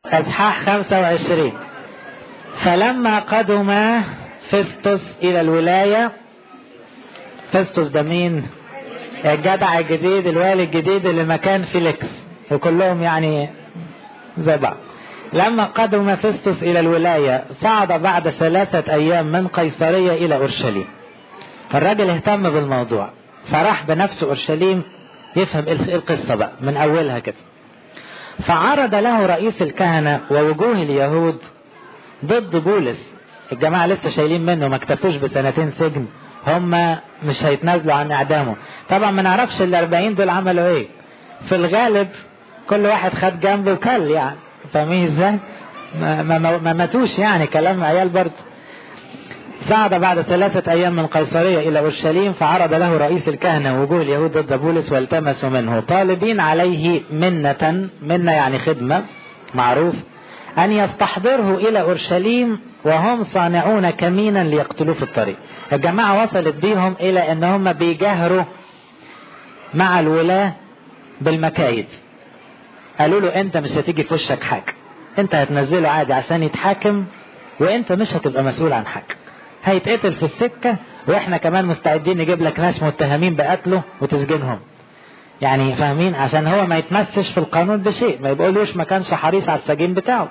اصحاح 25 فلما قدم فيستوس الى الولاية فيستوس ده مين الجدع الجديد الوالي الجديد اللي مكان فيليكس وكلهم يعني زي بعض لما قدم فيستوس الى الولاية صعد بعد ثلاثة ايام من قيصرية الى اورشليم فالراجل اهتم بالموضوع فراح بنفسه اورشليم يفهم ايه القصة بقى من اولها كده فعرض له رئيس الكهنة ووجوه اليهود ضد بولس الجماعة لسه شايلين منه ما اكتفوش بسنتين سجن هم مش هيتنازلوا عن اعدامه طبعا ما نعرفش ال 40 دول عملوا ايه في الغالب كل واحد خد جنبه وكل يعني فاهمين ازاي ما, ما, ما ماتوش يعني كلام عيال برضه صعد بعد ثلاثة أيام من قيصرية إلى أورشليم فعرض له رئيس الكهنة وجوه اليهود ضد بولس والتمسوا منه طالبين عليه منة منة يعني خدمة معروف أن يستحضره إلى أورشليم وهم صانعون كمينا ليقتلوه في الطريق الجماعة وصلت بيهم إلى أن هم بيجاهروا مع الولاة بالمكايد قالوا له أنت مش هتيجي في وشك حاجة أنت هتنزله عادي عشان يتحاكم وأنت مش هتبقى مسؤول عن حاجة هيتقتل في السكة واحنا كمان مستعدين نجيب لك ناس متهمين بقتله وتسجنهم يعني فاهمين عشان هو ما يتمسش في القانون بشيء ما يقولوش ما كانش حريص على السجين بتاعه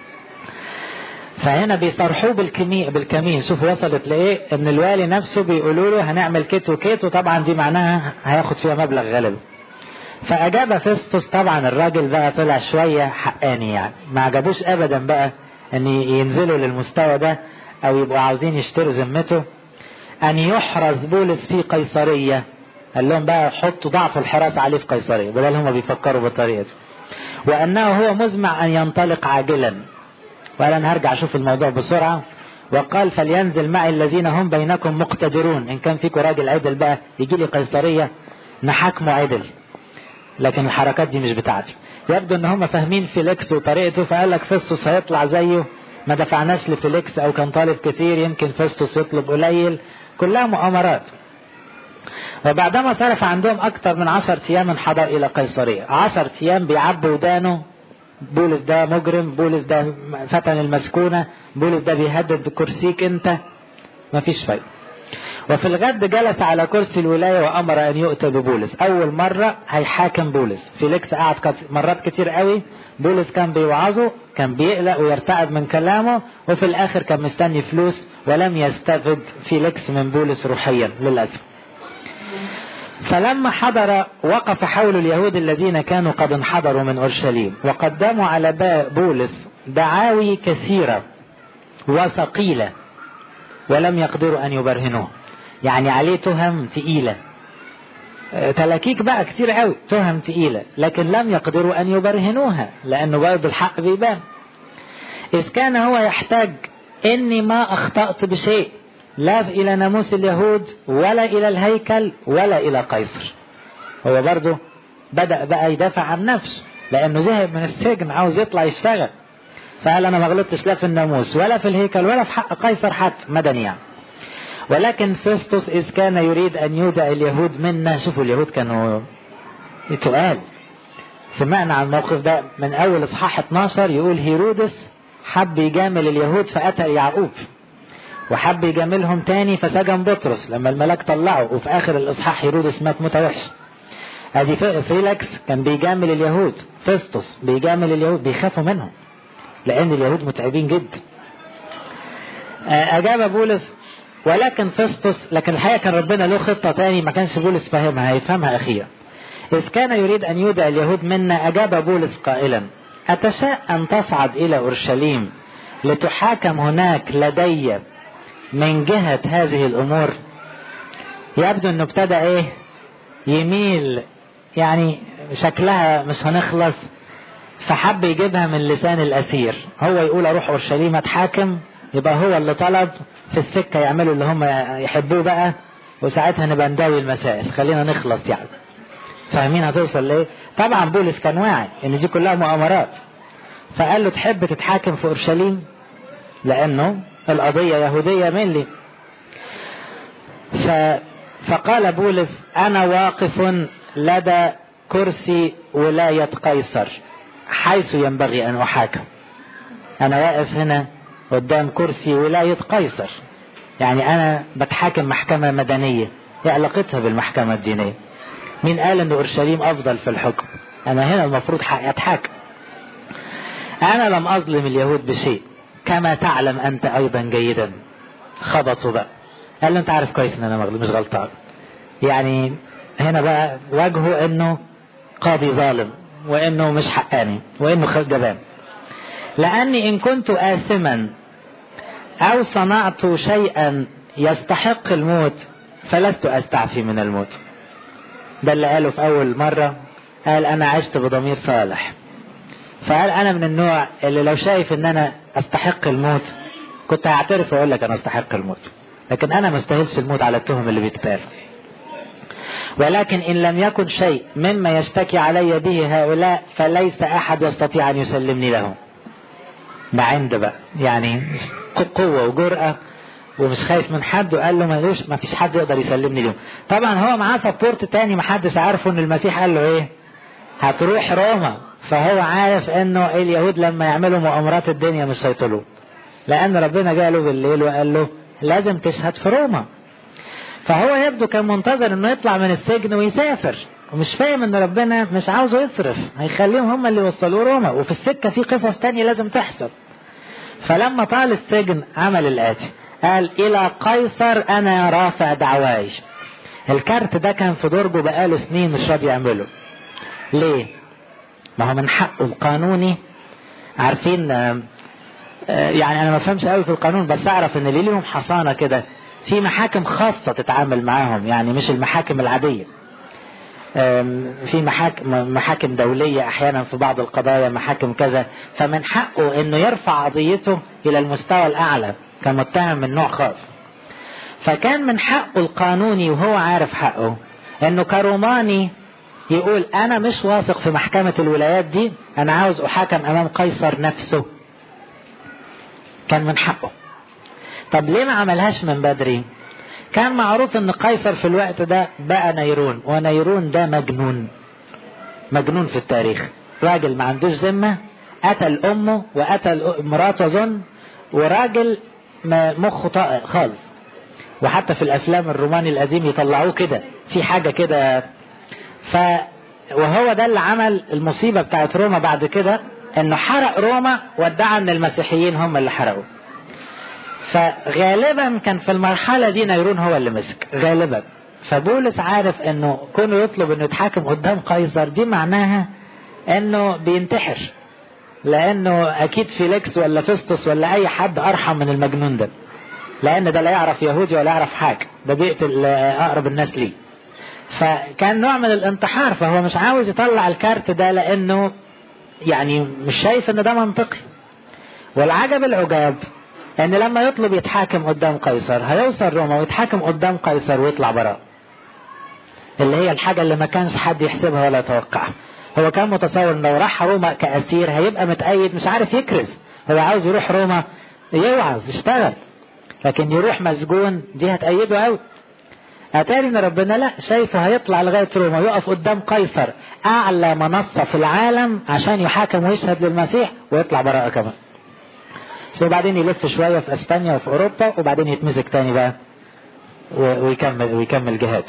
فهنا بيصرحوه بالكمين بالكمين شوف وصلت لايه ان الوالي نفسه بيقولوا له هنعمل كيت وكيت وطبعا دي معناها هياخد فيها مبلغ غالبا فاجاب فيستوس طبعا الراجل بقى طلع شويه حقاني يعني ما عجبوش ابدا بقى ان ينزلوا للمستوى ده او يبقوا عاوزين يشتروا ذمته ان يحرز بولس في قيصرية قال لهم بقى حطوا ضعف الحراسة عليه في قيصرية بدل هم بيفكروا بالطريقة دي وانه هو مزمع ان ينطلق عاجلا وقال انا هرجع اشوف الموضوع بسرعة وقال فلينزل معي الذين هم بينكم مقتدرون ان كان فيكم راجل عدل بقى يجي لي قيصرية نحاكمه عدل لكن الحركات دي مش بتاعتي يبدو ان هم فاهمين فيليكس وطريقته فقال لك فيستوس هيطلع زيه ما دفعناش لفيليكس او كان طالب كثير يمكن فيستوس يطلب قليل كلها مؤامرات وبعدما صرف عندهم اكثر من عشر ايام انحدر الى قيصرية عشر ايام بيعبوا ودانه بولس ده مجرم بولس ده فتن المسكونة بولس ده بيهدد بكرسيك انت مفيش فايدة وفي الغد جلس على كرسي الولاية وأمر أن يؤتى ببولس أول مرة هيحاكم بولس فيليكس قعد مرات كتير قوي بولس كان بيوعظه كان بيقلق ويرتعب من كلامه وفي الآخر كان مستني فلوس ولم يستفد فيليكس من بولس روحيا للأسف فلما حضر وقف حول اليهود الذين كانوا قد انحدروا من أورشليم وقدموا على بولس دعاوي كثيرة وثقيلة ولم يقدروا أن يبرهنوه يعني عليه تهم تقيلة تلاكيك بقى كتير قوي تهم تقيلة لكن لم يقدروا أن يبرهنوها لأنه برضه الحق بيبان إذ كان هو يحتاج إني ما أخطأت بشيء لا إلى ناموس اليهود ولا إلى الهيكل ولا إلى قيصر هو برضه بدأ بقى يدافع عن نفسه لأنه زهق من السجن عاوز يطلع يشتغل فقال أنا ما غلطتش لا في الناموس ولا في الهيكل ولا في حق قيصر حتى مدني يعني ولكن فيستوس إذ كان يريد أن يودع اليهود منا شوفوا اليهود كانوا تقال سمعنا عن الموقف ده من أول إصحاح 12 يقول هيرودس حب يجامل اليهود فقتل يعقوب وحب يجاملهم تاني فسجن بطرس لما الملاك طلعه وفي آخر الإصحاح هيرودس مات موتة وحشة ادي فيلكس كان بيجامل اليهود فيستوس بيجامل اليهود بيخافوا منهم لأن اليهود متعبين جدا أجاب بولس ولكن فيستوس لكن الحقيقة كان ربنا له خطة تاني ما كانش بولس فاهمها هيفهمها أخيرا إذ كان يريد أن يودع اليهود منا أجاب بولس قائلا أتشاء أن تصعد إلى أورشليم لتحاكم هناك لدي من جهة هذه الأمور يبدو أنه ابتدى إيه يميل يعني شكلها مش هنخلص فحب يجيبها من لسان الأسير هو يقول أروح أورشليم أتحاكم يبقى هو اللي طلب في السكة يعملوا اللي هم يحبوه بقى وساعتها نبقى نداوي المسائل خلينا نخلص يعني فاهمين هتوصل ليه طبعا بولس كان واعي ان دي كلها مؤامرات فقال له تحب تتحاكم في اورشليم لانه القضية يهودية ملي ف... فقال بولس انا واقف لدى كرسي ولاية قيصر حيث ينبغي ان احاكم انا واقف هنا قدام كرسي ولاية قيصر يعني انا بتحاكم محكمة مدنية ايه علاقتها بالمحكمة الدينية مين قال ان اورشليم افضل في الحكم انا هنا المفروض اتحاكم انا لم اظلم اليهود بشيء كما تعلم انت ايضا جيدا خبطوا بقى قال له انت عارف كويس ان انا مش غلطان يعني هنا بقى وجهه انه قاضي ظالم وانه مش حقاني وانه جبان لاني ان كنت اثما او صنعت شيئا يستحق الموت فلست استعفي من الموت ده اللي قاله في اول مرة قال انا عشت بضمير صالح فقال انا من النوع اللي لو شايف ان انا استحق الموت كنت هعترف واقول لك انا استحق الموت لكن انا ما استاهلش الموت على التهم اللي بيتقال ولكن ان لم يكن شيء مما يشتكي علي به هؤلاء فليس احد يستطيع ان يسلمني لهم ده عند بقى يعني قوة وجرأة ومش خايف من حد وقال له ملوش ما فيش حد يقدر يسلمني لهم طبعا هو معاه سبورت تاني محدش عارفه ان المسيح قال له ايه هتروح روما فهو عارف انه اليهود لما يعملوا مؤامرات الدنيا مش هيطلوا لان ربنا جاله بالليل وقال له لازم تشهد في روما فهو يبدو كان منتظر انه يطلع من السجن ويسافر ومش فاهم ان ربنا مش عاوزه يصرف هيخليهم هم اللي يوصلوه روما وفي السكة في قصص تانية لازم تحصل فلما طال السجن عمل الآتي قال إلى قيصر أنا رافع دعواي الكارت ده كان في درجه بقاله سنين مش راضي يعمله ليه؟ ما هو من حقه القانوني عارفين يعني انا ما فهمش قوي في القانون بس اعرف ان اللي ليهم حصانه كده في محاكم خاصه تتعامل معاهم يعني مش المحاكم العاديه في محاكم محاكم دوليه احيانا في بعض القضايا محاكم كذا فمن حقه انه يرفع قضيته الى المستوى الاعلى كمتهم من نوع خاص فكان من حقه القانوني وهو عارف حقه انه كروماني يقول انا مش واثق في محكمة الولايات دي انا عاوز احاكم امام قيصر نفسه كان من حقه طب ليه ما عملهاش من بدري كان معروف ان قيصر في الوقت ده بقى نيرون ونيرون ده مجنون مجنون في التاريخ راجل ما عندوش ذمة قتل امه وقتل مراته اظن وراجل مخه طائق خالص وحتى في الافلام الروماني القديم يطلعوه كده في حاجة كده ف وهو ده اللي عمل المصيبة بتاعت روما بعد كده انه حرق روما وادعى ان المسيحيين هم اللي حرقوا فغالبا كان في المرحلة دي نيرون هو اللي مسك غالبا فبولس عارف انه كونه يطلب انه يتحاكم قدام قيصر دي معناها انه بينتحر لانه اكيد فيليكس ولا فيستوس ولا اي حد ارحم من المجنون ده لان ده لا يعرف يهودي ولا يعرف حاجة ده بيقتل اقرب الناس ليه فكان نوع من الانتحار فهو مش عاوز يطلع الكارت ده لانه يعني مش شايف ان ده منطقي والعجب العجاب ان لما يطلب يتحاكم قدام قيصر هيوصل روما ويتحاكم قدام قيصر ويطلع براء اللي هي الحاجة اللي ما كانش حد يحسبها ولا يتوقعها هو كان متصور ان لو راح روما كأسير هيبقى متأيد مش عارف يكرز هو عاوز يروح روما يوعظ يشتغل لكن يروح مسجون دي هتأيده قوي اتاري ان ربنا لا شايفه هيطلع لغايه روما ويقف قدام قيصر اعلى منصه في العالم عشان يحاكم ويشهد للمسيح ويطلع براءه كمان وبعدين يلف شويه في اسبانيا وفي اوروبا وبعدين يتمسك تاني بقى ويكمل ويكمل جهاده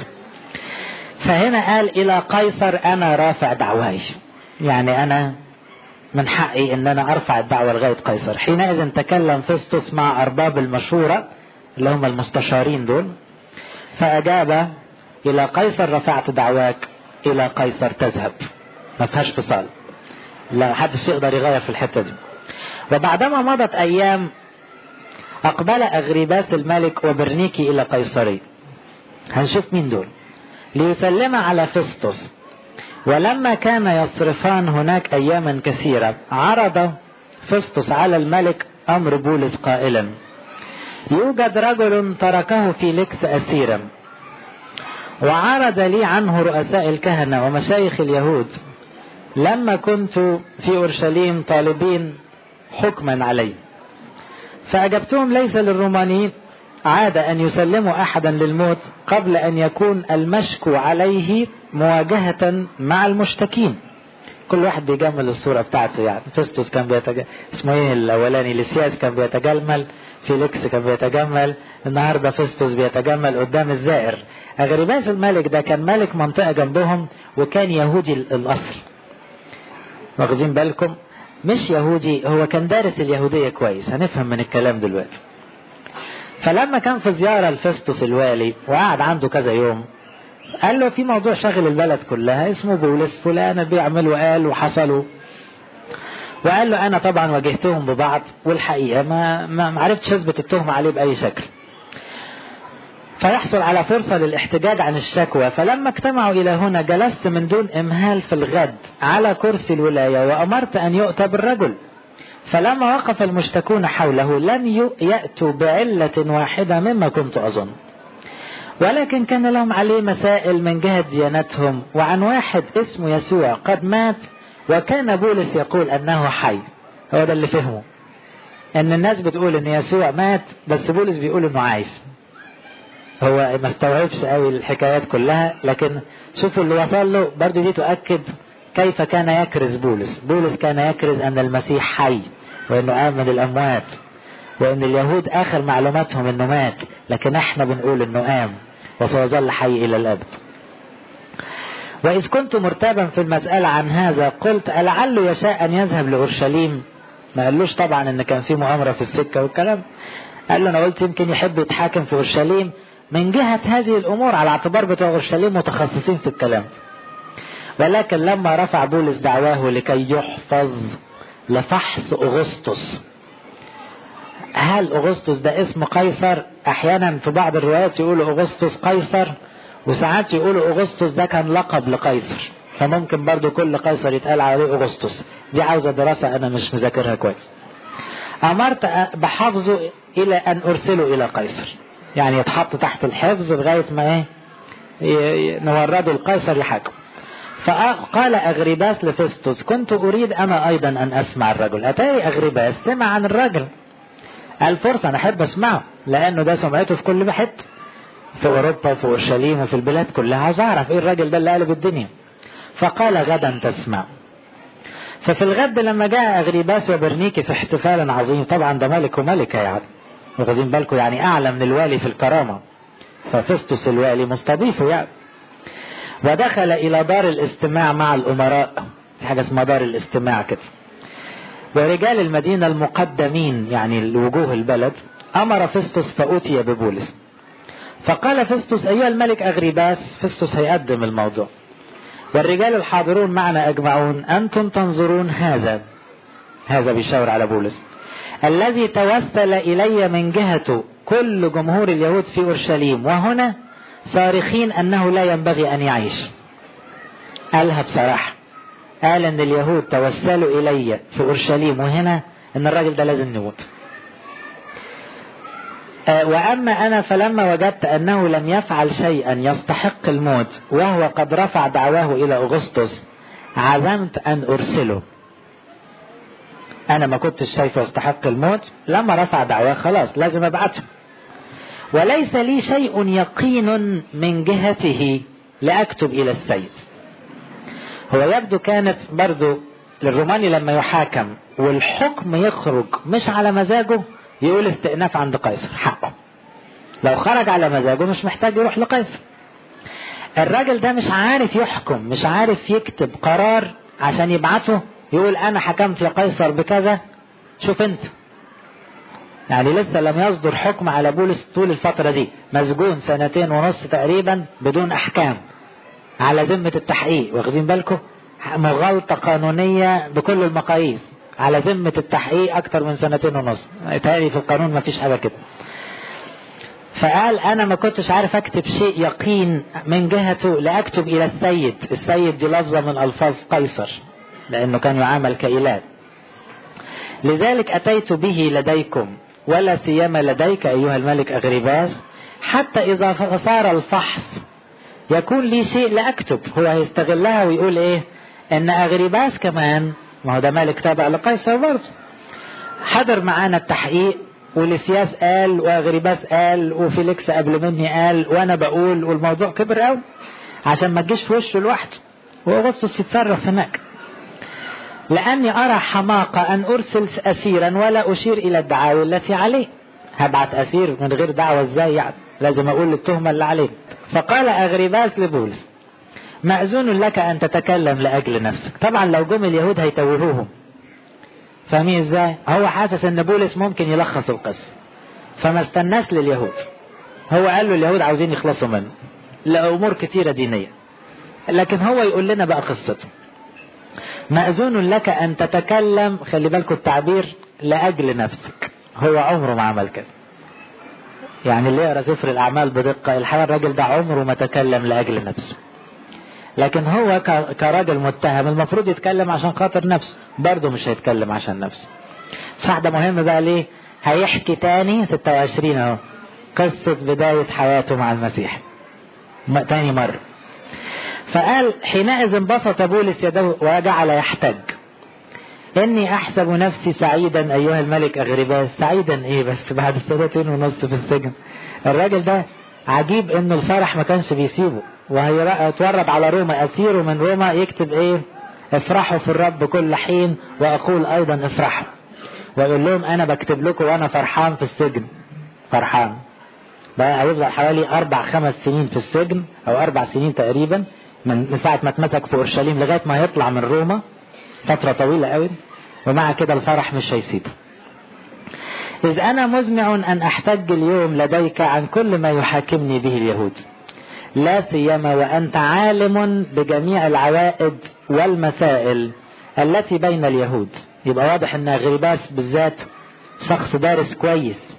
فهنا قال الى قيصر انا رافع دعواي يعني انا من حقي ان انا ارفع الدعوه لغايه قيصر حينئذ تكلم فيستوس مع ارباب المشوره اللي هم المستشارين دول فأجاب إلى قيصر رفعت دعواك إلى قيصر تذهب ما فيهاش فصال لا حدش يقدر يغير في الحتة دي وبعدما مضت أيام أقبل أغريباس الملك وبرنيكي إلى قيصري هنشوف مين دول ليسلم على فيستوس ولما كان يصرفان هناك أياما كثيرة عرض فيستوس على الملك أمر بولس قائلا يوجد رجل تركه في لكس أسيرا وعرض لي عنه رؤساء الكهنة ومشايخ اليهود لما كنت في أورشليم طالبين حكما عليه فأجبتهم ليس للرومانيين عادة أن يسلموا أحدا للموت قبل أن يكون المشكو عليه مواجهة مع المشتكين كل واحد بيجمل الصورة بتاعته يعني فيستوس كان بيتج... اسمه ايه الاولاني ليسياس كان بيتجمل فيليكس كان بيتجمل النهارده فيستوس بيتجمل قدام الزائر اغرباس الملك ده كان ملك منطقة جنبهم وكان يهودي الاصل واخدين بالكم مش يهودي هو كان دارس اليهودية كويس هنفهم من الكلام دلوقتي فلما كان في زيارة لفيستوس الوالي وقعد عنده كذا يوم قال له في موضوع شاغل البلد كلها اسمه بولس فلان بيعمل وقال وحصلوا وقال له انا طبعا واجهتهم ببعض والحقيقه ما ما عرفتش اثبت التهمه عليه باي شكل. فيحصل على فرصه للاحتجاج عن الشكوى فلما اجتمعوا الى هنا جلست من دون امهال في الغد على كرسي الولايه وامرت ان يؤتى بالرجل. فلما وقف المشتكون حوله لم ياتوا بعله واحده مما كنت اظن. ولكن كان لهم عليه مسائل من جهة ديانتهم وعن واحد اسمه يسوع قد مات وكان بولس يقول أنه حي هو ده اللي فهمه أن الناس بتقول أن يسوع مات بس بولس بيقول أنه عايش هو ما استوعبش قوي الحكايات كلها لكن شوفوا اللي وصل له برضه دي تؤكد كيف كان يكرز بولس بولس كان يكرز أن المسيح حي وأنه قام من الأموات وأن اليهود آخر معلوماتهم أنه مات لكن احنا بنقول أنه قام وسيظل حي إلى الأبد وإذ كنت مرتابا في المسألة عن هذا قلت ألعله يشاء أن يذهب لأورشليم ما قالوش طبعا أن كان في مؤامرة في السكة والكلام قال له أنا قلت يمكن يحب يتحاكم في أورشليم من جهة هذه الأمور على اعتبار بتوع أورشليم متخصصين في الكلام ولكن لما رفع بولس دعواه لكي يحفظ لفحص أغسطس هل أغسطس ده اسم قيصر أحيانا في بعض الروايات يقولوا أغسطس قيصر وساعات يقولوا أغسطس ده كان لقب لقيصر فممكن برضو كل قيصر يتقال عليه أغسطس دي عاوزة دراسة أنا مش مذاكرها كويس أمرت بحفظه إلى أن أرسله إلى قيصر يعني يتحط تحت الحفظ لغاية ما إيه نورده القيصر يحكم فقال أغرباس لفستوس كنت أريد أنا أيضا أن أسمع الرجل أتاري أغرباس سمع عن الرجل الفرصة أنا أحب أسمعه لأنه ده سمعته في كل حتة في أوروبا وفي أورشليم وفي البلاد كلها عاوز أعرف إيه الراجل ده اللي قلب الدنيا فقال غدا تسمع ففي الغد لما جاء أغريباس وبرنيكي في احتفال عظيم طبعا ده ملك وملكة يعني واخدين بالكم يعني أعلى من الوالي في الكرامة ففستس الوالي مستضيفه يعني ودخل إلى دار الاستماع مع الأمراء في حاجة اسمها دار الاستماع كده ورجال المدينة المقدمين يعني الوجوه البلد أمر فستس فأتي ببولس فقال فستس أيها الملك أغريباس فستس هيقدم الموضوع والرجال الحاضرون معنا أجمعون أنتم تنظرون هذا هذا بيشاور على بولس الذي توسل إلي من جهته كل جمهور اليهود في أورشليم وهنا صارخين أنه لا ينبغي أن يعيش قالها بصراحة قال أن اليهود توسلوا إلي في أورشليم وهنا أن الراجل ده لازم نموت وأما أنا فلما وجدت أنه لم يفعل شيئا يستحق الموت وهو قد رفع دعواه إلى أغسطس عزمت أن أرسله أنا ما كنتش شايفه يستحق الموت لما رفع دعواه خلاص لازم أبعته وليس لي شيء يقين من جهته لأكتب إلى السيد هو يبدو كانت برضو للروماني لما يحاكم والحكم يخرج مش على مزاجه يقول استئناف عند قيصر حقه لو خرج على مزاجه مش محتاج يروح لقيصر الراجل ده مش عارف يحكم مش عارف يكتب قرار عشان يبعته يقول انا حكمت لقيصر بكذا شوف انت يعني لسه لم يصدر حكم على بولس طول الفترة دي مسجون سنتين ونص تقريبا بدون احكام على ذمة التحقيق واخدين بالكم مغالطة قانونية بكل المقاييس على ذمة التحقيق أكتر من سنتين ونص تاني في القانون ما فيش حاجة كده فقال أنا ما كنتش عارف أكتب شيء يقين من جهته لأكتب إلى السيد السيد دي لفظة من ألفاظ قيصر لأنه كان يعامل كإله لذلك أتيت به لديكم ولا سيما لديك أيها الملك أغريباس حتى إذا صار الفحص يكون لي شيء لأكتب هو هيستغلها ويقول إيه إن أغريباس كمان ما هو ده مالك تابع لقيصر برضه حضر معانا التحقيق ولسياس قال واغريباس قال وفيليكس قبل مني قال وانا بقول والموضوع كبر قوي عشان ما تجيش في وشه لوحده واغسطس يتصرف هناك لأني أرى حماقة أن أرسل أسيرا ولا أشير إلى الدعاوي التي عليه هبعت أسير من غير دعوة إزاي يعني لازم أقول التهمة اللي عليه فقال أغرباس لبولس مأذون لك أن تتكلم لأجل نفسك طبعا لو جم اليهود هيتوهوهم فاهمين ازاي هو حاسس ان بولس ممكن يلخص القصة فما استناش لليهود هو قال له اليهود عاوزين يخلصوا منه لأمور كتيرة دينية لكن هو يقول لنا بقى قصته مأذون لك أن تتكلم خلي بالكم التعبير لأجل نفسك هو عمره ما عمل كده يعني اللي يقرا سفر الأعمال بدقة الحقيقة الراجل ده عمره ما تكلم لأجل نفسه لكن هو كراجل متهم المفروض يتكلم عشان خاطر نفسه برضه مش هيتكلم عشان نفسه صح ده مهم بقى ليه هيحكي تاني 26 اهو قصة بداية حياته مع المسيح تاني مرة فقال حينئذ انبسط بولس يده وجعل يحتج إني أحسب نفسي سعيدا أيها الملك أغرباس سعيدا إيه بس بعد سنتين ونص في السجن الراجل ده عجيب إن الفرح ما كانش بيسيبه وهيتورد على روما أسيره من روما يكتب إيه افرحوا في الرب كل حين وأقول أيضا افرحوا ويقول لهم أنا بكتب لكم وأنا فرحان في السجن فرحان بقى هيفضل حوالي أربع خمس سنين في السجن أو أربع سنين تقريبا من ساعة ما اتمسك في أورشليم لغاية ما يطلع من روما فترة طويلة قوي ومع كده الفرح مش هيسيبه إذ أنا مزمع أن أحتج اليوم لديك عن كل ما يحاكمني به اليهود لا سيما وأنت عالم بجميع العوائد والمسائل التي بين اليهود يبقى واضح أن غريباس بالذات شخص دارس كويس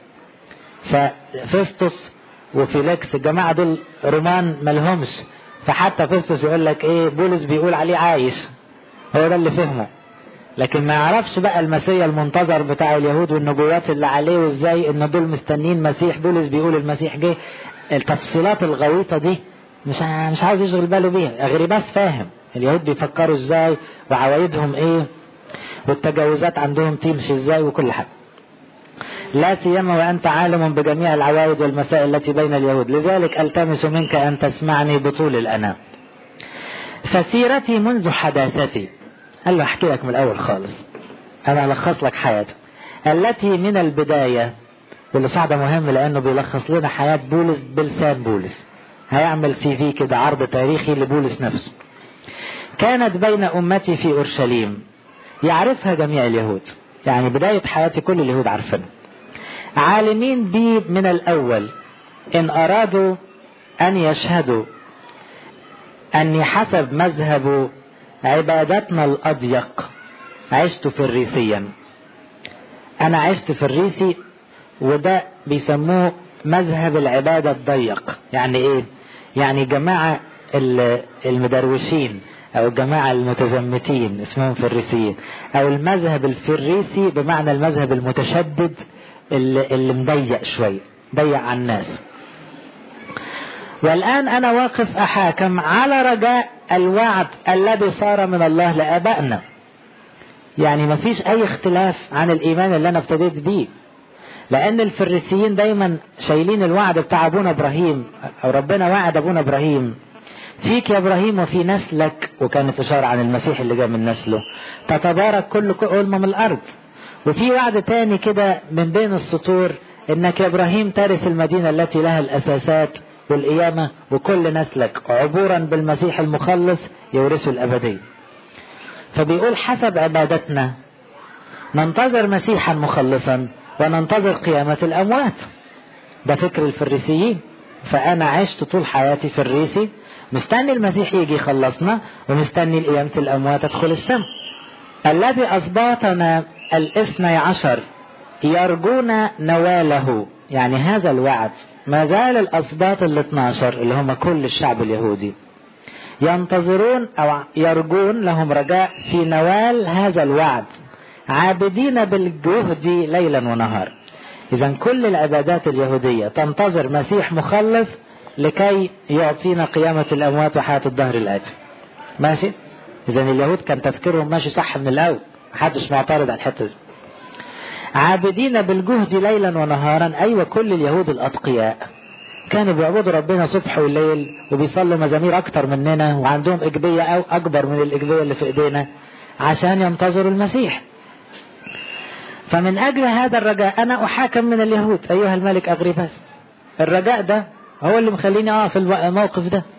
ففيستوس وفيليكس الجماعة دول رومان ملهمش فحتى فيستوس يقول لك ايه بولس بيقول عليه عايش هو ده اللي فهمه لكن ما يعرفش بقى المسيح المنتظر بتاع اليهود والنبوات اللي عليه وازاي ان دول مستنين مسيح بولس بيقول المسيح جه التفصيلات الغويطة دي مش مش عاوز يشغل باله بيها اغرباس فاهم اليهود بيفكروا ازاي وعوايدهم ايه والتجاوزات عندهم تمشي ازاي وكل حاجة لا سيما وأنت عالم بجميع العوائد والمسائل التي بين اليهود لذلك ألتمس منك أن تسمعني بطول الأنام فسيرتي منذ حداثتي قال له أحكي لك من الأول خالص أنا ألخص لك حياته التي من البداية واللي صعب مهم لأنه بيلخص لنا حياة بولس بلسان بولس هيعمل سي في كده عرض تاريخي لبولس نفسه كانت بين أمتي في أورشليم يعرفها جميع اليهود يعني بداية حياتي كل اليهود عارفينها عالمين بي من الأول إن أرادوا أن يشهدوا أني حسب مذهب عبادتنا الأضيق عشت في الريسيا أنا عشت في الريسي وده بيسموه مذهب العبادة الضيق يعني إيه؟ يعني جماعة المدروشين أو الجماعة المتزمتين اسمهم فريسيين أو المذهب الفريسي بمعنى المذهب المتشدد اللي, اللي مضيق شوية ضيق على الناس والآن أنا واقف أحاكم على رجاء الوعد الذي صار من الله لآبائنا يعني ما فيش أي اختلاف عن الإيمان اللي أنا ابتديت بيه لأن الفريسيين دايما شايلين الوعد بتاع أبونا إبراهيم أو ربنا وعد أبونا إبراهيم فيك يا إبراهيم وفي نسلك وكانت إشارة عن المسيح اللي جاء من نسله تتبارك كل أمم الأرض وفي وعد تاني كده من بين السطور انك يا ابراهيم ترث المدينة التي لها الاساسات والقيامة وكل نسلك عبورا بالمسيح المخلص يورثه الابدية فبيقول حسب عبادتنا ننتظر مسيحا مخلصا وننتظر قيامة الاموات ده فكر الفريسيين فانا عشت طول حياتي فريسي مستني المسيح يجي يخلصنا ومستني قيامة الاموات ادخل السماء الذي أسباطنا الاثني عشر يرجون نواله يعني هذا الوعد ما زال الأسباط الاثنى عشر اللي هم كل الشعب اليهودي ينتظرون أو يرجون لهم رجاء في نوال هذا الوعد عابدين بالجهد ليلا ونهار إذا كل العبادات اليهودية تنتظر مسيح مخلص لكي يعطينا قيامة الأموات وحياة الدهر الآتي ماشي إذا اليهود كان تفكيرهم ماشي صح من الأول محدش معترض على الحتة دي عابدين بالجهد ليلا ونهارا أيوة كل اليهود الأتقياء كانوا بيعبدوا ربنا صبح والليل وبيصلوا مزامير أكتر مننا وعندهم إجبية أو أكبر من الإجبية اللي في إيدينا عشان ينتظروا المسيح فمن أجل هذا الرجاء أنا أحاكم من اليهود أيها الملك أغريباس الرجاء ده هو اللي مخليني أقع في الموقف ده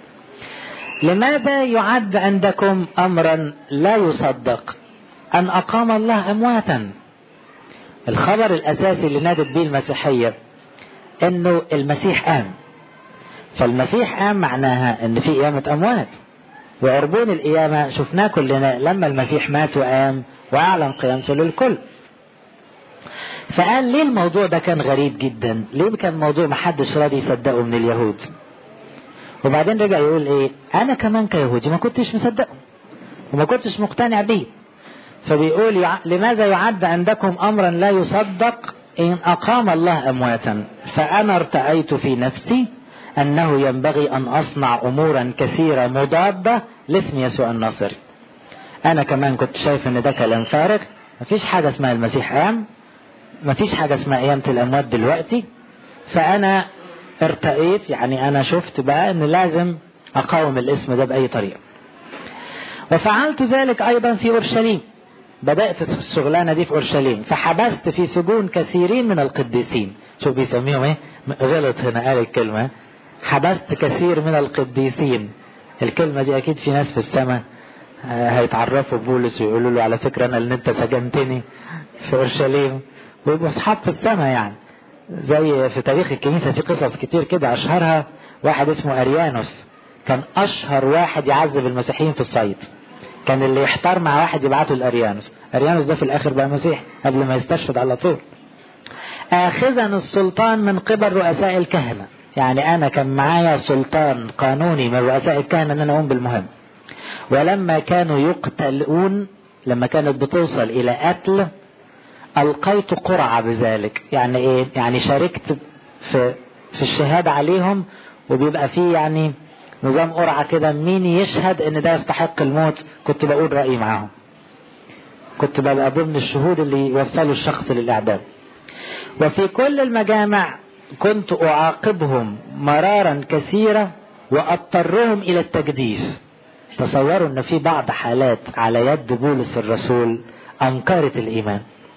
لماذا يعد عندكم أمرا لا يصدق أن أقام الله أمواتا الخبر الأساسي اللي نادت به المسيحية أنه المسيح قام فالمسيح قام معناها أن في قيامة أموات وعربون القيامة شفناه كلنا لما المسيح مات وقام وأعلن قيامته للكل فقال ليه الموضوع ده كان غريب جدا ليه كان موضوع محدش راضي يصدقه من اليهود وبعدين رجع يقول ايه انا كمان كيهودي ما كنتش مصدقه وما كنتش مقتنع بيه فبيقول يع... لماذا يعد عندكم امرا لا يصدق ان اقام الله امواتا فانا ارتأيت في نفسي انه ينبغي ان اصنع امورا كثيرة مضادة لاسم يسوع الناصري انا كمان كنت شايف ان ده كلام فارغ مفيش حاجة اسمها المسيح قام مفيش حاجة اسمها قيامة الاموات دلوقتي فانا ارتقيت يعني انا شفت بقى ان لازم اقاوم الاسم ده باي طريقة وفعلت ذلك ايضا في اورشليم بدأت الشغلانة دي في اورشليم فحبست في سجون كثيرين من القديسين شوف بيسميهم ايه غلط هنا قال الكلمة حبست كثير من القديسين الكلمة دي اكيد في ناس في السماء هيتعرفوا بولس ويقولوا له على فكرة انا اللي انت سجنتني في اورشليم ويبقوا اصحاب في السماء يعني زي في تاريخ الكنيسة في قصص كتير كده اشهرها واحد اسمه اريانوس كان اشهر واحد يعذب المسيحيين في الصيد كان اللي يحتار مع واحد يبعته لاريانوس اريانوس ده في الاخر بقى مسيح قبل ما يستشهد على طول اخذا السلطان من قبل رؤساء الكهنة يعني انا كان معايا سلطان قانوني من رؤساء الكهنة ان انا اقوم بالمهم ولما كانوا يقتلون لما كانت بتوصل الى قتل القيت قرعة بذلك يعني ايه يعني شاركت في في الشهادة عليهم وبيبقى فيه يعني نظام قرعة كده مين يشهد ان ده يستحق الموت كنت بقول رأيي معاهم كنت ببقى ضمن الشهود اللي يوصلوا الشخص للإعدام وفي كل المجامع كنت أعاقبهم مرارا كثيرة وأضطرهم إلى التجديف تصوروا أن في بعض حالات على يد بولس الرسول أنكرت الإيمان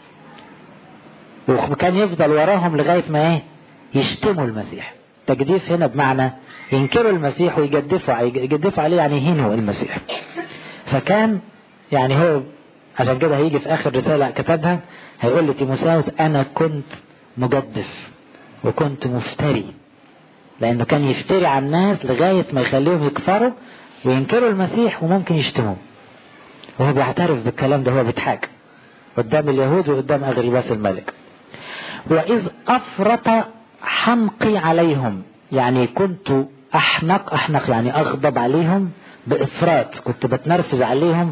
وكان يفضل وراهم لغاية ما إيه يشتموا المسيح تجديف هنا بمعنى ينكروا المسيح ويجدفوا يجدفوا عليه يعني يهينوا المسيح فكان يعني هو عشان كده هيجي في اخر رسالة كتبها هيقول لتيموساوس انا كنت مجدف وكنت مفتري لانه كان يفتري على الناس لغاية ما يخليهم يكفروا وينكروا المسيح وممكن يشتموه وهو بيعترف بالكلام ده هو بيضحك قدام اليهود وقدام اغريباس الملك واذ افرط حمقي عليهم يعني كنت احنق احنق يعني اغضب عليهم بافراط كنت بتنرفز عليهم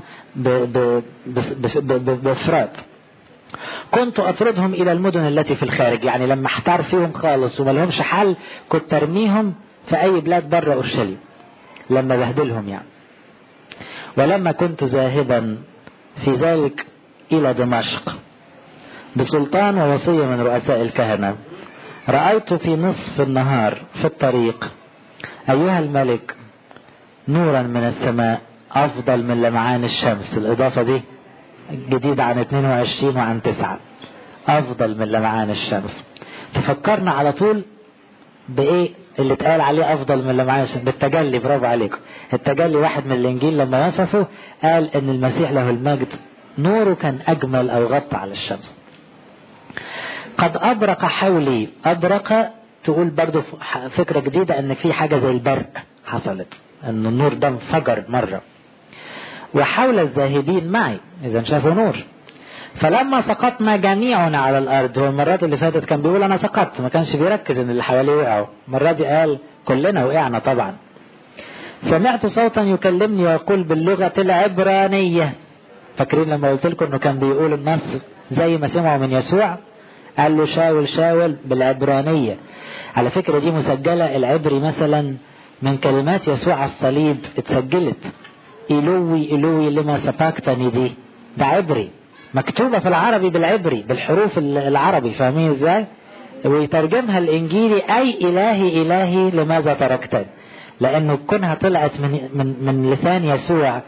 بافراط كنت اطردهم الى المدن التي في الخارج يعني لما احتار فيهم خالص وما لهمش حل كنت ارميهم في اي بلاد بره اورشليم لما بهدلهم يعني ولما كنت ذاهبا في ذلك الى دمشق بسلطان ووصية من رؤساء الكهنة رأيت في نصف النهار في الطريق أيها الملك نورا من السماء أفضل من لمعان الشمس الإضافة دي جديدة عن 22 وعن 9 أفضل من لمعان الشمس تفكرنا على طول بإيه اللي اتقال عليه أفضل من لمعان الشمس بالتجلي برافو عليكم التجلي واحد من الإنجيل لما وصفه قال إن المسيح له المجد نوره كان أجمل أو غطى على الشمس قد أبرق حولي أبرق تقول برضو فكرة جديدة أن في حاجة زي البرق حصلت أن النور ده انفجر مرة وحول الذاهبين معي إذا شافوا نور فلما سقطنا جميعنا على الأرض هو المرات اللي فاتت كان بيقول أنا سقطت ما كانش بيركز إن اللي حواليه وقعوا المرة دي قال كلنا وقعنا طبعا سمعت صوتا يكلمني ويقول باللغة العبرانية فاكرين لما قلت لكم انه كان بيقول النص زي ما سمعوا من يسوع قال له شاول شاول بالعبرانية على فكرة دي مسجلة العبري مثلا من كلمات يسوع على الصليب اتسجلت إلوي إلوي لما سبقتني دي ده عبري مكتوبة في العربي بالعبري بالحروف العربي فاهمين ازاي ويترجمها الانجيلي اي الهي الهي لماذا تركتني لانه كونها طلعت من, من, من لسان يسوع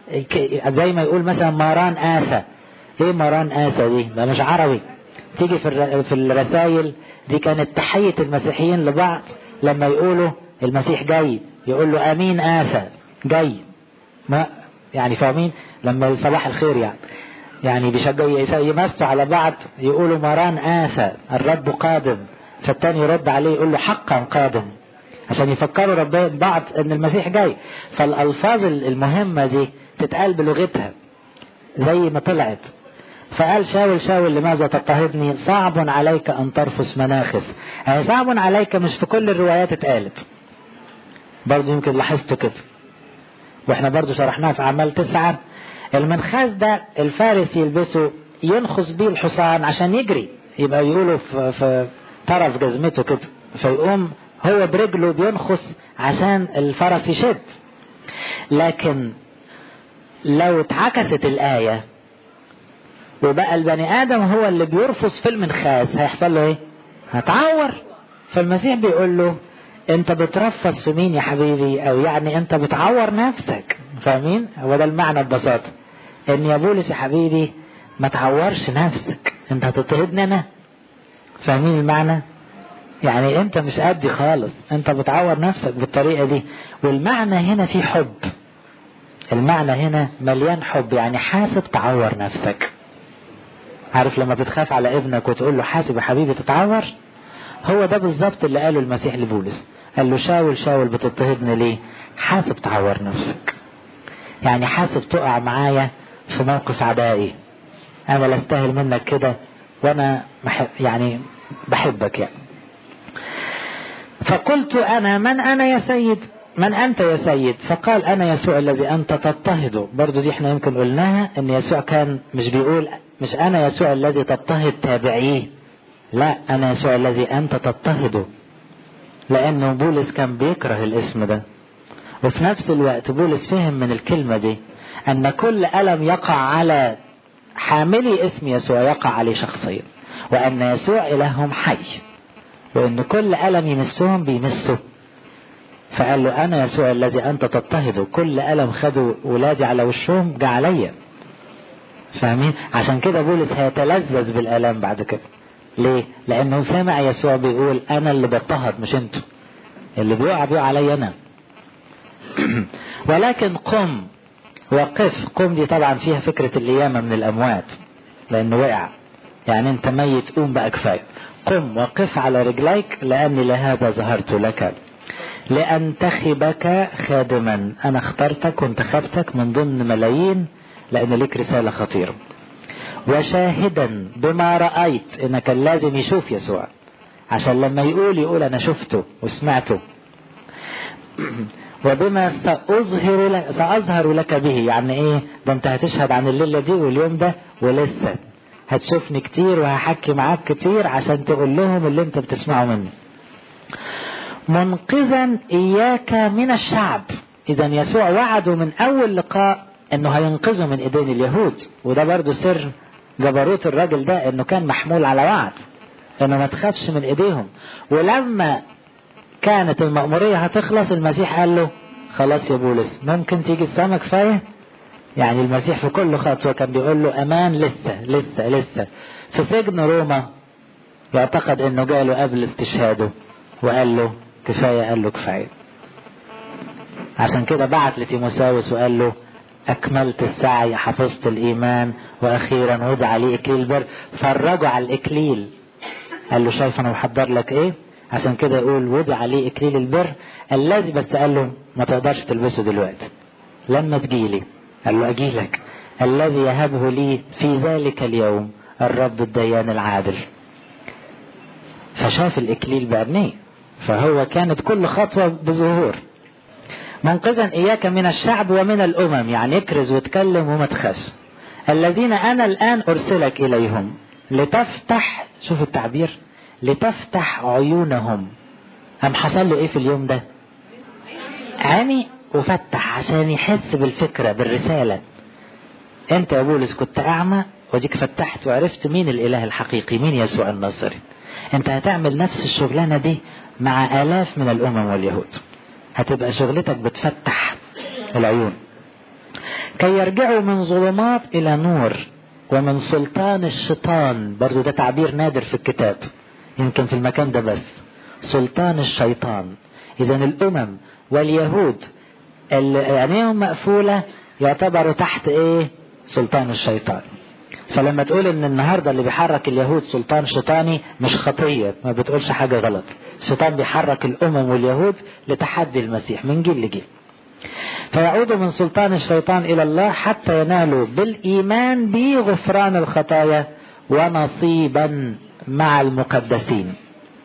زي ما يقول مثلا ماران آسى ايه ماران آسى دي ده مش عربي تيجي في في الرسائل دي كانت تحية المسيحيين لبعض لما يقولوا المسيح جاي يقول له امين آسى جاي ما يعني فاهمين لما صباح الخير يعني يعني بيشجعوا يمسوا على بعض يقولوا مران آسى الرب قادم فالتاني يرد عليه يقول له حقا قادم عشان يفكروا ربنا بعض ان المسيح جاي فالالفاظ المهمة دي تتقال بلغتها زي ما طلعت فقال شاول شاول لماذا تضطهدني صعب عليك ان ترفس مناخس يعني صعب عليك مش في كل الروايات اتقالت برضه يمكن لاحظتوا كده واحنا برضه شرحناها في اعمال تسعة المنخاس ده الفارس يلبسه ينخس بيه الحصان عشان يجري يبقى يقولوا في, في طرف جزمته كده فيقوم هو برجله بينخس عشان الفرس يشد لكن لو اتعكست الآية وبقى البني آدم هو اللي بيرفس في المنخاس هيحصل له ايه؟ هتعور فالمسيح بيقول له انت بترفس في مين يا حبيبي او يعني انت بتعور نفسك فاهمين هو ده المعنى ببساطة ان يا بولس يا حبيبي ما تعورش نفسك انت هتضطهدني انا فاهمين المعنى يعني انت مش قدي خالص انت بتعور نفسك بالطريقة دي والمعنى هنا في حب المعنى هنا مليان حب يعني حاسب تعور نفسك عارف لما بتخاف على ابنك وتقول له حاسب يا حبيبي تتعور هو ده بالظبط اللي قاله المسيح لبولس قال له شاول شاول بتضطهدني ليه حاسب تعور نفسك يعني حاسب تقع معايا في موقف عدائي انا لا استاهل منك كده وانا محب يعني بحبك يعني فقلت انا من انا يا سيد من انت يا سيد فقال انا يسوع الذي انت تضطهده برضو دي احنا يمكن قلناها ان يسوع كان مش بيقول مش انا يسوع الذي تضطهد تابعيه لا انا يسوع الذي انت تضطهده لانه بولس كان بيكره الاسم ده وفي نفس الوقت بولس فهم من الكلمة دي ان كل الم يقع على حاملي اسم يسوع يقع عليه شخصيا وان يسوع الههم حي وان كل الم يمسهم بيمسه فقال له انا يسوع الذي انت تضطهده كل الم خدوا ولادي على وشهم جه عليا فاهمين عشان كده بولس هيتلذذ بالالام بعد كده ليه لانه سامع يسوع بيقول انا اللي بضطهد مش انتوا اللي بيقع بيقع عليا انا ولكن قم وقف قم دي طبعا فيها فكرة القيامة من الأموات لأنه وقع يعني أنت ميت قوم بقى كفاية قم وقف على رجليك لأني لهذا ظهرت لك لأنتخبك خادما أنا اخترتك وانتخبتك من ضمن ملايين لأن ليك رسالة خطيرة وشاهدا بما رأيت إن كان لازم يشوف يسوع عشان لما يقول يقول أنا شفته وسمعته وبما سأظهر لك سأظهر لك به يعني ايه ده انت هتشهد عن الليلة دي واليوم ده ولسه هتشوفني كتير وهحكي معاك كتير عشان تقول لهم اللي انت بتسمعه مني منقذا اياك من الشعب اذا يسوع وعده من اول لقاء انه هينقذه من ايدين اليهود وده برضو سر جبروت الراجل ده انه كان محمول على وعد انه ما تخافش من ايديهم ولما كانت المأمورية هتخلص المسيح قال له خلاص يا بولس ممكن تيجي السما كفاية يعني المسيح في كل خطوة كان بيقول له أمان لسه لسه لسه في سجن روما يعتقد انه جاله قبل استشهاده وقال له كفاية قال له كفاية عشان كده بعت لتيموساوس وقال له أكملت السعي حفظت الإيمان وأخيرا وضع لي إكليل البر فرجوا على الإكليل قال له شايف أنا محضر لك إيه عشان كده يقول وضع لي إكليل البر الذي بس قال له ما تقدرش تلبسه دلوقتي لما تجيلي قال له أجيلك الذي يهبه لي في ذلك اليوم الرب الديان العادل فشاف الإكليل بعينيه فهو كانت كل خطوة بظهور منقذا إياك من الشعب ومن الأمم يعني اكرز واتكلم وما تخافش الذين أنا الآن أرسلك إليهم لتفتح شوف التعبير لتفتح عيونهم أم حصل له إيه في اليوم ده عيني وفتح عشان يحس بالفكرة بالرسالة أنت يا بولس كنت أعمى وديك فتحت وعرفت مين الإله الحقيقي مين يسوع الناصري أنت هتعمل نفس الشغلانة دي مع آلاف من الأمم واليهود هتبقى شغلتك بتفتح العيون كي يرجعوا من ظلمات إلى نور ومن سلطان الشيطان برضو ده تعبير نادر في الكتاب يمكن في المكان ده بس سلطان الشيطان إذا الأمم واليهود اللي عينيهم مقفولة يعتبروا تحت إيه سلطان الشيطان فلما تقول ان النهارده اللي بيحرك اليهود سلطان شيطاني مش خطيه ما بتقولش حاجه غلط الشيطان بيحرك الامم واليهود لتحدي المسيح من جيل لجيل فيعود من سلطان الشيطان الى الله حتى ينالوا بالايمان به غفران الخطايا ونصيبا مع المقدسين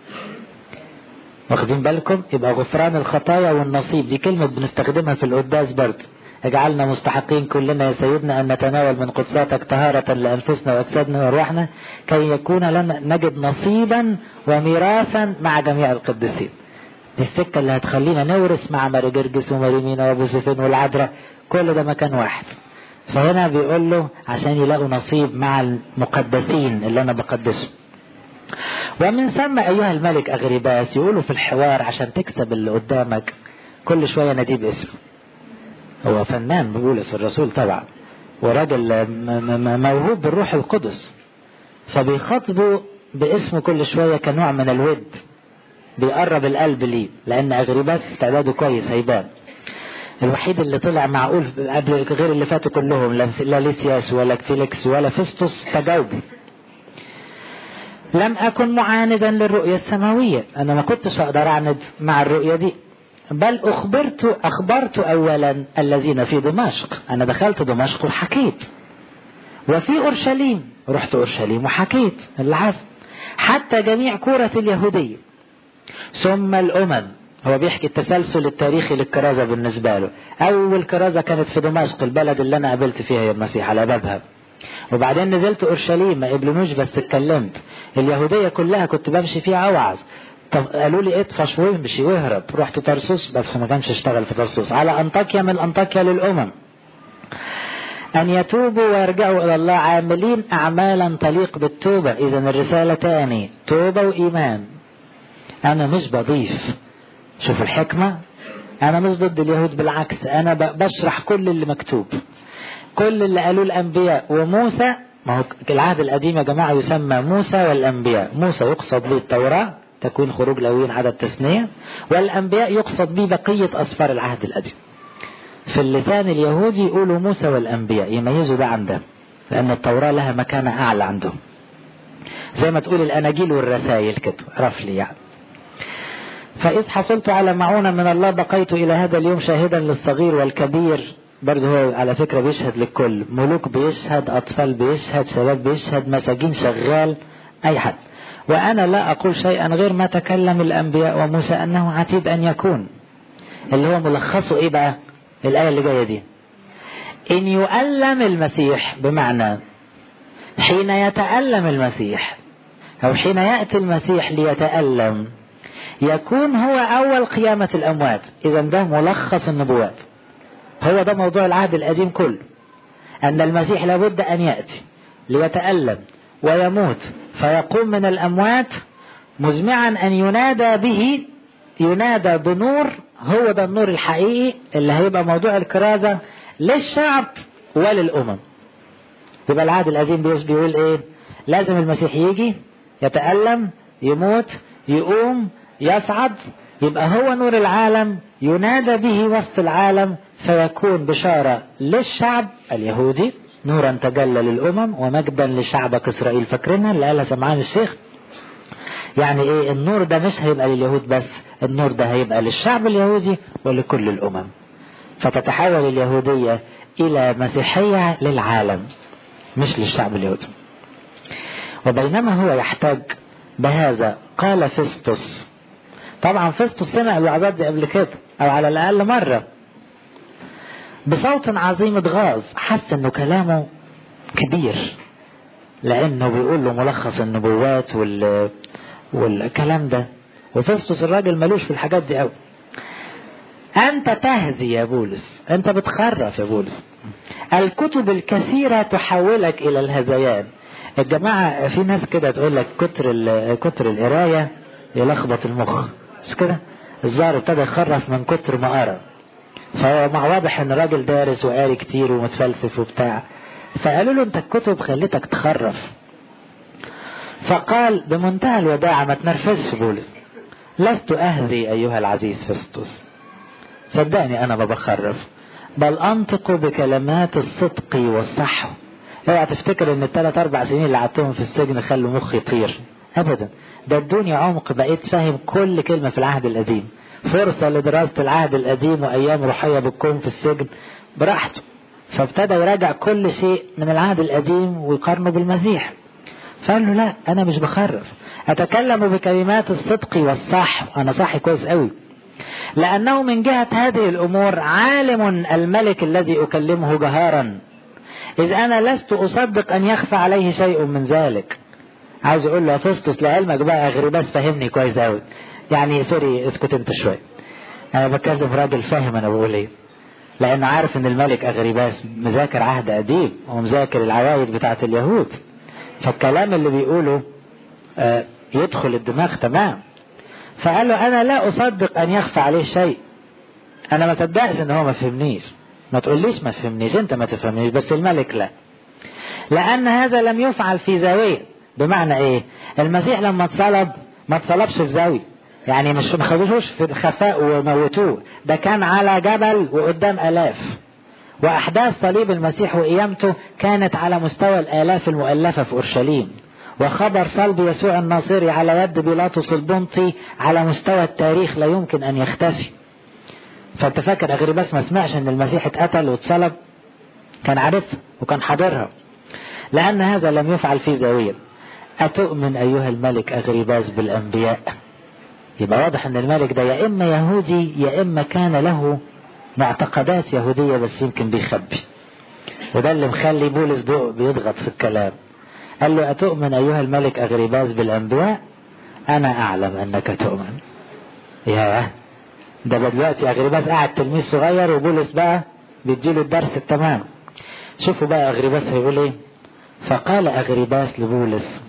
واخدين بالكم يبقى غفران الخطايا والنصيب دي كلمة بنستخدمها في القداس برضه اجعلنا مستحقين كلنا يا سيدنا أن نتناول من قدساتك طهارة لأنفسنا وأجسادنا وأرواحنا كي يكون لنا نجد نصيبا وميراثا مع جميع القديسين دي السكة اللي هتخلينا نورث مع ماري جرجس وماريمينا وابو سفين والعذراء كل ده مكان واحد فهنا بيقول له عشان يلاقوا نصيب مع المقدسين اللي انا بقدسهم ومن ثم ايها الملك اغريباس يقولوا في الحوار عشان تكسب اللي قدامك كل شويه ناديه باسمه هو فنان بولس الرسول طبعا وراجل موهوب بالروح القدس فبيخاطبه باسمه كل شويه كنوع من الود بيقرب القلب ليه لان اغريباس استعداده كويس هيبان الوحيد اللي طلع معقول قبل غير اللي فاتوا كلهم لا ليسياس ولا فيليكس ولا فيستوس تجاوبوا لم أكن معاندا للرؤية السماوية أنا ما كنتش أقدر أعند مع الرؤية دي بل أخبرت أخبرت أولا الذين في دمشق أنا دخلت دمشق وحكيت وفي أورشليم رحت أورشليم وحكيت اللي حصل حتى جميع كورة اليهودية ثم الأمم هو بيحكي التسلسل التاريخي للكرازة بالنسبة له أول كرازة كانت في دمشق البلد اللي أنا قابلت فيها يا المسيح على بابها وبعدين نزلت اورشليم ما قبلونوش بس اتكلمت اليهوديه كلها كنت بمشي فيها اوعظ طب قالوا لي اطفش وامشي واهرب رحت طرسوس بس ما كانش اشتغل في طرسوس على انطاكيا من انطاكيا للامم أن يتوبوا ويرجعوا إلى الله عاملين أعمالا تليق بالتوبة إذا الرسالة تاني توبة وإيمان أنا مش بضيف شوف الحكمة أنا مش ضد اليهود بالعكس أنا بشرح كل اللي مكتوب كل اللي قالوه الأنبياء وموسى ما هو العهد القديم يا جماعة يسمى موسى والأنبياء موسى يقصد به التوراة تكون خروج لوين عدد تثنية والأنبياء يقصد به بقية أسفار العهد القديم في اللسان اليهودي يقولوا موسى والأنبياء يميزوا ده عن ده لأن التوراة لها مكانة أعلى عندهم زي ما تقول الأناجيل والرسائل كده رفلي يعني فإذ حصلت على معونة من الله بقيت إلى هذا اليوم شاهدا للصغير والكبير برضه هو على فكرة بيشهد للكل ملوك بيشهد أطفال بيشهد شباب بيشهد مساجين شغال أي حد وأنا لا أقول شيئا غير ما تكلم الأنبياء وموسى أنه عتيد أن يكون اللي هو ملخصه إيه بقى الآية اللي جاية دي إن يؤلم المسيح بمعنى حين يتألم المسيح أو حين يأتي المسيح ليتألم يكون هو أول قيامة الأموات إذا ده ملخص النبوات هو ده موضوع العهد القديم كله أن المسيح لابد أن يأتي ليتألم ويموت فيقوم من الأموات مزمعا أن ينادى به ينادى بنور هو ده النور الحقيقي اللي هيبقى موضوع الكرازة للشعب وللأمم يبقى العهد القديم بيقول ايه لازم المسيح يجي يتألم يموت يقوم يصعد يبقى هو نور العالم ينادى به وسط العالم فيكون بشارة للشعب اليهودي نورا تجلى للأمم ومجدا لشعبك إسرائيل فاكرينها اللي قالها سمعان الشيخ يعني ايه النور ده مش هيبقى لليهود بس النور ده هيبقى للشعب اليهودي ولكل الأمم فتتحول اليهودية إلى مسيحية للعالم مش للشعب اليهودي وبينما هو يحتاج بهذا قال فيستوس طبعا فيستوس سمع الوعظات دي قبل كده او على الاقل مره بصوت عظيم اتغاظ حس انه كلامه كبير لانه بيقول له ملخص النبوات وال والكلام ده وفيستوس الراجل ملوش في الحاجات دي قوي انت تهزي يا بولس انت بتخرف يا بولس الكتب الكثيرة تحولك الى الهذيان الجماعة في ناس كده تقول لك كتر كتر القراية يلخبط المخ مش كده الظاهر ابتدى يخرف من كتر ما قرا فهو مع واضح ان راجل دارس وقاري كتير ومتفلسف وبتاع فقالوا له انت الكتب خلتك تخرف فقال بمنتهى الوداعة ما تنرفزش بولس لست أهذي أيها العزيز فستوس صدقني أنا ما بخرف بل أنطق بكلمات الصدق والصح اوعى تفتكر ان الثلاث اربع سنين اللي قعدتهم في السجن خلوا مخي يطير ابدا ده ادوني عمق بقيت فاهم كل كلمة في العهد القديم فرصة لدراسة العهد القديم وايام روحية بالكون في السجن براحته فابتدى يراجع كل شيء من العهد القديم ويقارنه بالمسيح فقال له لا انا مش بخرف اتكلم بكلمات الصدق والصح انا صاحي كويس قوي لانه من جهة هذه الامور عالم الملك الذي اكلمه جهارا اذ انا لست اصدق ان يخفى عليه شيء من ذلك عايز اقول له يا فسطس لعلمك بقى غريباس فهمني كويس قوي يعني سوري اسكت انت شويه انا بكلم راجل فاهم انا بقول ايه لانه عارف ان الملك اغريباس مذاكر عهد قديم ومذاكر العوايد بتاعت اليهود فالكلام اللي بيقوله آه يدخل الدماغ تمام فقال له انا لا اصدق ان يخفى عليه شيء انا ما صدقش ان هو ما فهمنيش ما تقوليش ما فهمنيش انت ما تفهمنيش بس الملك لا لان هذا لم يفعل في زاوية بمعنى ايه المسيح لما اتصلب ما اتصلبش في زاوية يعني مش ما خدوش في الخفاء وموتوه ده كان على جبل وقدام الاف واحداث صليب المسيح وقيامته كانت على مستوى الالاف المؤلفة في اورشليم وخبر صلب يسوع الناصري على يد بيلاطس البنطي على مستوى التاريخ لا يمكن ان يختفي فانت فاكر اغرباس ما سمعش ان المسيح اتقتل واتصلب كان عارفها وكان حاضرها لان هذا لم يفعل في زاوية اتؤمن ايها الملك اغرباس بالانبياء يبقى واضح ان الملك ده يا اما يهودي يا اما كان له معتقدات يهودية بس يمكن بيخبي وده اللي مخلي بولس بيضغط في الكلام قال له أتؤمن أيها الملك أغرباس بالأنبياء أنا أعلم أنك تؤمن يا ده دلوقتي أغرباس قاعد تلميذ صغير وبولس بقى بيديله الدرس التمام شوفوا بقى أغرباس هيقول إيه فقال أغرباس لبولس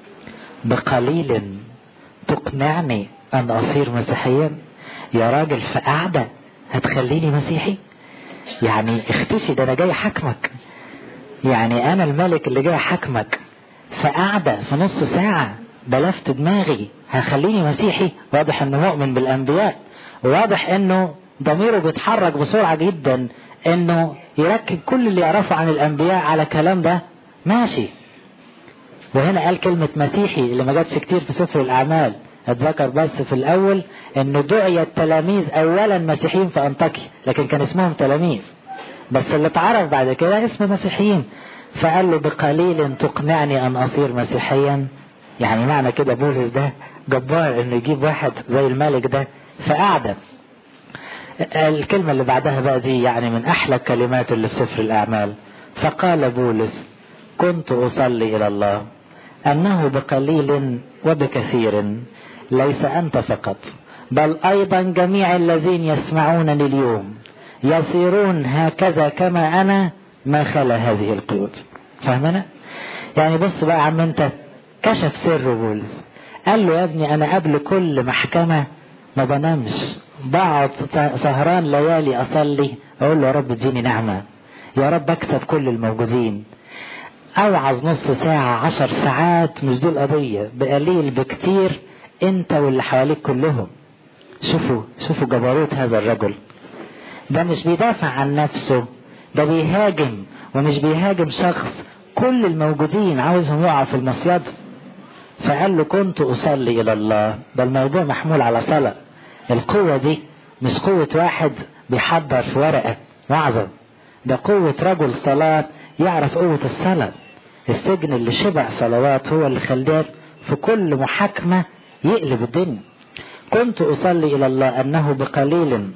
بقليل تقنعني أن أصير مسيحيا يا راجل في قعدة هتخليني مسيحي يعني اختشي ده أنا جاي حكمك يعني أنا الملك اللي جاي حكمك في قعدة في نص ساعة بلفت دماغي هخليني مسيحي واضح انه مؤمن بالانبياء واضح انه ضميره بيتحرك بسرعة جدا انه يركب كل اللي يعرفه عن الانبياء على الكلام ده ماشي وهنا قال كلمة مسيحي اللي ما جاتش كتير في سفر الاعمال اتذكر بس في الاول انه دعي التلاميذ اولا مسيحيين في انطاكيا لكن كان اسمهم تلاميذ بس اللي اتعرف بعد كده اسم مسيحيين فقال له بقليل تقنعني ان اصير مسيحيا يعني معنى كده بولس ده جبار انه يجيب واحد زي الملك ده فقعدة الكلمة اللي بعدها بقى دي يعني من احلى الكلمات اللي في سفر الاعمال فقال بولس كنت اصلي الى الله انه بقليل وبكثير ليس انت فقط بل ايضا جميع الذين يسمعونني اليوم يصيرون هكذا كما انا ما خلا هذه القيود فاهمنا يعني بص بقى عم انت كشف سر بولس قال له يا ابني انا قبل كل محكمة ما بنامش بقعد سهران ليالي اصلي اقول له يا رب اديني نعمة يا رب اكسب كل الموجودين اوعظ نص ساعة عشر ساعات مش دول قضية بقليل بكتير انت واللي حواليك كلهم شوفوا شوفوا جبروت هذا الرجل ده مش بيدافع عن نفسه ده بيهاجم ومش بيهاجم شخص كل الموجودين عاوزهم يقعوا في المصيد فقال له كنت أصلي إلى الله ده الموضوع محمول على صلاة القوة دي مش قوة واحد بيحضر في ورقة وعظة ده قوة رجل صلاة يعرف قوة الصلاة السجن اللي شبع صلوات هو اللي خلاه في كل محاكمة يقلب الدنيا كنت أصلي إلى الله أنه بقليل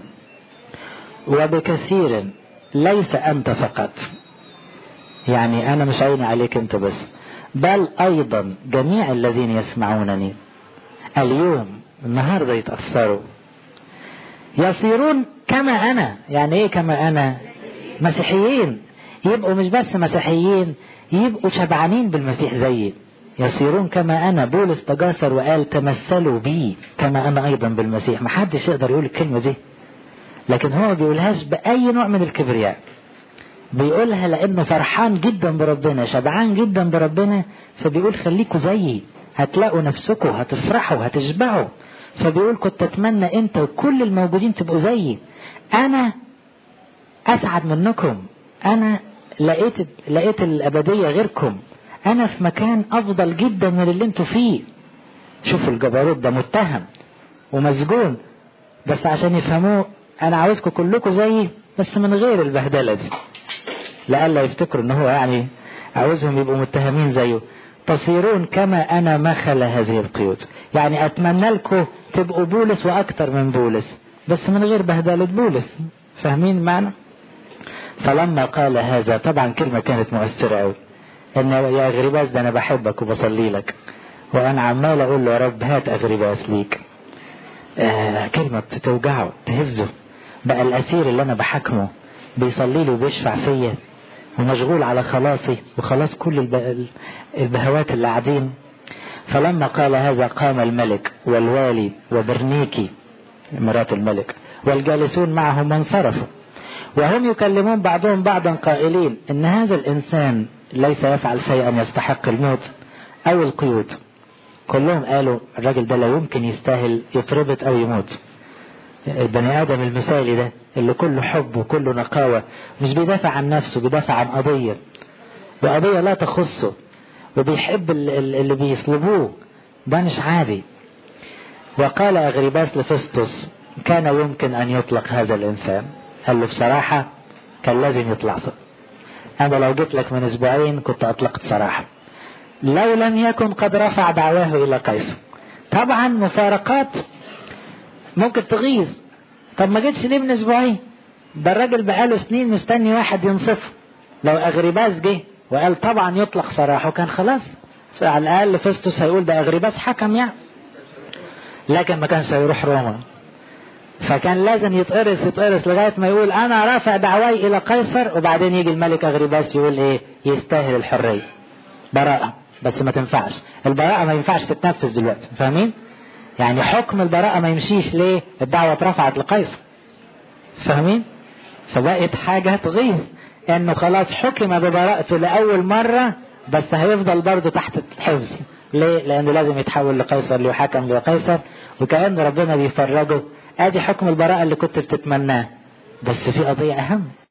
وبكثير ليس أنت فقط يعني أنا مش عيني عليك أنت بس بل أيضا جميع الذين يسمعونني اليوم النهاردة يتأثروا يصيرون كما أنا يعني إيه كما أنا مسيحيين يبقوا مش بس مسيحيين يبقوا شبعانين بالمسيح زيي يصيرون كما أنا بولس تجاسر وقال تمثلوا بي كما أنا أيضا بالمسيح محدش يقدر يقول الكلمة دي لكن هو ما بيقولهاش بأي نوع من الكبرياء بيقولها لأنه فرحان جدا بربنا شبعان جدا بربنا فبيقول خليكوا زيي هتلاقوا نفسكم هتفرحوا هتشبعوا فبيقول كنت أتمنى أنت وكل الموجودين تبقوا زيي أنا أسعد منكم أنا لقيت لقيت الأبدية غيركم أنا في مكان أفضل جدا من اللي أنتوا فيه شوفوا الجبروت ده متهم ومسجون بس عشان يفهموه أنا عاوزكم كلكم زيي بس من غير البهدلة دي لألا يفتكروا إن هو يعني عاوزهم يبقوا متهمين زيه تصيرون كما أنا ما خلا هذه القيود يعني أتمنى لكم تبقوا بولس وأكتر من بولس بس من غير بهدلة بولس فاهمين معنى فلما قال هذا طبعا كلمة كانت مؤثرة أوي إن يا أغرباس ده أنا بحبك وبصلي لك وأنا عمال أقول له يا رب هات أغرباس ليك آه كلمة توجعه تهزه بقى الأسير اللي أنا بحاكمه بيصلي لي وبيشفع فيا ومشغول على خلاصي وخلاص كل البهوات اللي قاعدين فلما قال هذا قام الملك والوالي وبرنيكي مرات الملك والجالسون معهم انصرفوا وهم يكلمون بعضهم بعضا قائلين ان هذا الانسان ليس يفعل شيئا يستحق الموت او القيود كلهم قالوا الراجل ده لا يمكن يستاهل يتربط او يموت البني ادم المثالي ده اللي كله حب وكله نقاوة مش بيدافع عن نفسه بيدافع عن قضية وقضية لا تخصه وبيحب اللي بيصلبوه ده مش عادي وقال أغرباس لفسطس كان يمكن أن يطلق هذا الإنسان قال له بصراحة كان لازم يطلع أنا لو جيت لك من أسبوعين كنت أطلقت صراحة لو لم يكن قد رفع دعواه إلى قيصر طبعا مفارقات ممكن تغيظ طب ما جيتش ليه من أسبوعين ده الراجل بقاله سنين مستني واحد ينصفه لو أغرباس جه وقال طبعا يطلق سراحه كان خلاص فعلى الأقل فيستوس هيقول ده أغرباس حكم يعني لكن ما كانش هيروح روما فكان لازم يتقرص يتقرص لغاية ما يقول أنا رافع دعواي إلى قيصر وبعدين يجي الملك أغرباس يقول إيه يستاهل الحرية براءة بس ما تنفعش البراءة ما ينفعش تتنفذ دلوقتي فاهمين يعني حكم البراءة ما يمشيش ليه الدعوة اترفعت لقيصر فاهمين فبقت حاجة تغيظ انه خلاص حكم ببراءته لأول مرة بس هيفضل برضه تحت الحفظ ليه لانه لازم يتحول لقيصر ليحكم لقيصر وكأن ربنا بيفرجه ادي حكم البراءة اللي كنت بتتمناه بس في قضية اهم